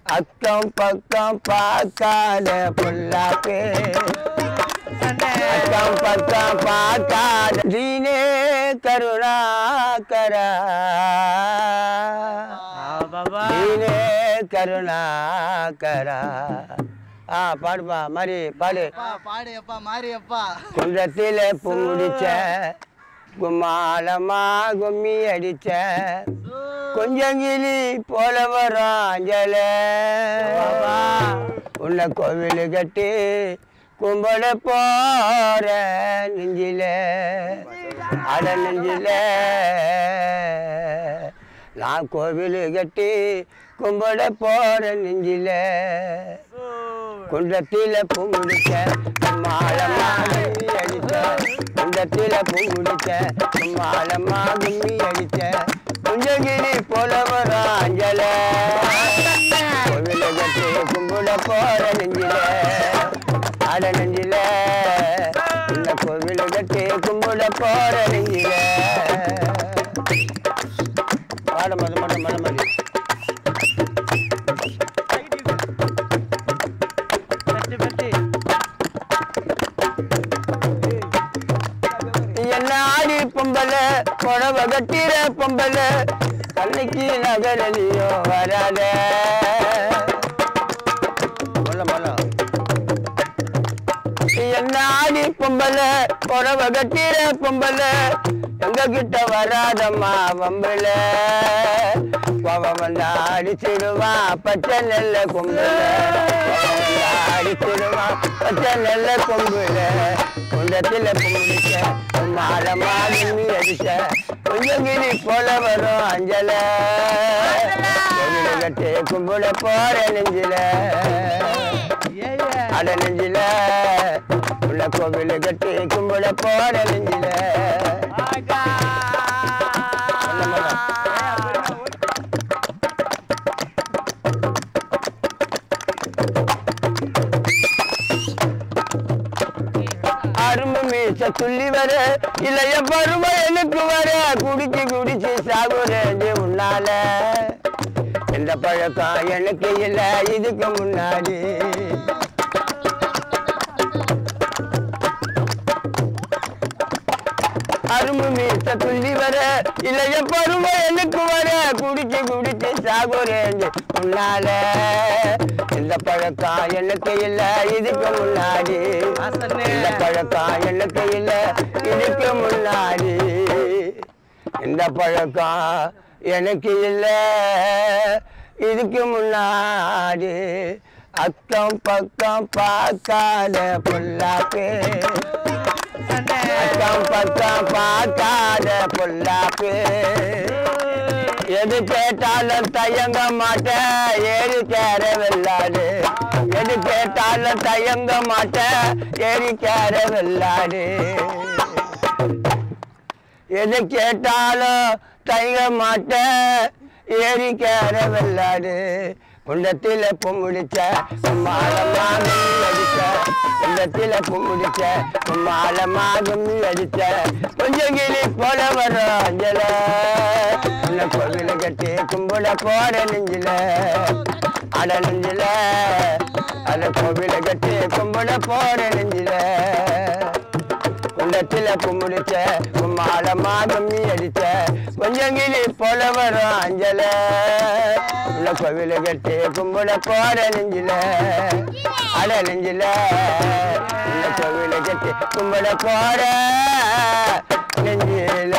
அக்கம் பக்கம் பார்க்காத பொல்லாப்பே அக்கம் பக்கம் பார்க்காத தீனே கருணாகரா தீனே கருணாகரா ஆ பாடுப்பா மாதிரி பாடு பாடு அப்பா மாறி அப்பா குன்றத்தில பூடிச்ச கும்மாளமா கும்மி அடிச்ச கொஞ்சங்கிளி போல வரும் அஞ்சல உன்னை கோவில் கட்டி கும்பல போற நெஞ்சில அட நெஞ்சில நான் கோவில் கட்டி கும்பல போற நெஞ்சில குன்றத்தில பூமுடிச்ச மாலமா கும்மி அடிச்ச குன்றத்தில பூமுடிச்ச மாலமா கும்மி அடிச்ச குஞ்சகிரி போல வர அஞ்சல கோவில கட்டி கும்பிட போற நெஞ்சில அட நெஞ்சில இந்த கோவில கட்டி கும்பிட போற நெஞ்சில பாட மத மத மத மதி என்ன ஆடி பொம்பல புடவ கட்டிற பொம்பல கண்ணைக்கு நகரலியோ வராத மொல்ல மொல்ல என்ன ஆடி பொம்பல புடவ கட்டிற பொம்பல எங்க கிட்ட வராதம்மா வம்பல கோவம் வந்தா அடிச்சிடுவான் பச்சை நெல்ல கும்பல கோவம் வந்தா அடிச்சிடுவான் பச்சை நெல்ல கும்பல குண்டத்துல கும்பிடிச்ச மாலமா கும்மி அடிச்ச கொஞ்சம் கிளி போல வரும் அஞ்சல கோவில கட்டி கும்பிட போற நெஞ்சில அட நெஞ்சில உள்ள கோவில கட்டி கும்பிட போற நெஞ்சில சொல்ல மாட்டோம். அரும்பு மீச துள்ளி வர இளைய பருவ எனக்கு வர குடிச்சு குடிச்சு சாகுறேன் உன்னால எந்த பழக்கம் எனக்கு இல்ல இதுக்கு முன்னாடி அரும்பு மீச துள்ளி வர இளைய பருவ எனக்கு வர குடிச்சு குடிச்சு சாகுறேன் உன்னால இந்த பழக்கம் எனக்கு இல்ல இதுக்கு முன்னாடி இந்த பழக்கம் எனக்கு இல்ல இதுக்கு முன்னாடி இந்த பழக்கம் எனக்கு இல்ல இதுக்கு முன்னாடி அக்கம் பக்கம் பார்க்காத பொல்லாப்பே அக்கம் பக்கம் பார்க்காத பொல்லாப்பே எது கேட்டாலும் தயங்க மாட்டேன் ஏறி கேர வெள்ளாடு எது கேட்டாலும் தயங்க மாட்டேன் ஏறி கேர வெள்ளாடு எது கேட்டாலும் தயங்க மாட்டேன் ஏறி கேர வெள்ளாடு குண்டத்தில பொம்முடிச்ச மாலமா கும்மி அடிச்ச குண்டத்தில பொம்முடிச்ச மாலமா கும்மி அடிச்ச கொஞ்சம் கிளி போல வரும் அஞ்சல உன்னை கோவில கட்டி கும்பிட போற நெஞ்சில அட நெஞ்சில அட கோவில கட்டி கும்பிட போற நெஞ்சில குண்டத்தில கும்பிடிச்ச கும்மாளமா கம்மி அடிச்ச கொஞ்சம் கிளி போல வரும் அஞ்சல உள்ள கோவில கட்டி கும்பிட போற நெஞ்சில அட நெஞ்சில உள்ள கோவில கட்டி கும்பிட போற நெஞ்சில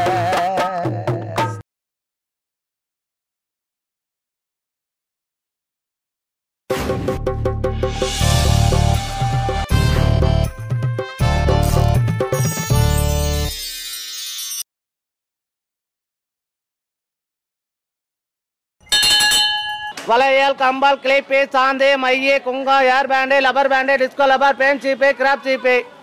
வளையல் கம்பால் கிளிப்பு சாந்து மைய குங்கா hair band rubber band disco rubber பேன் சீப்பு கிராப் சீப்பு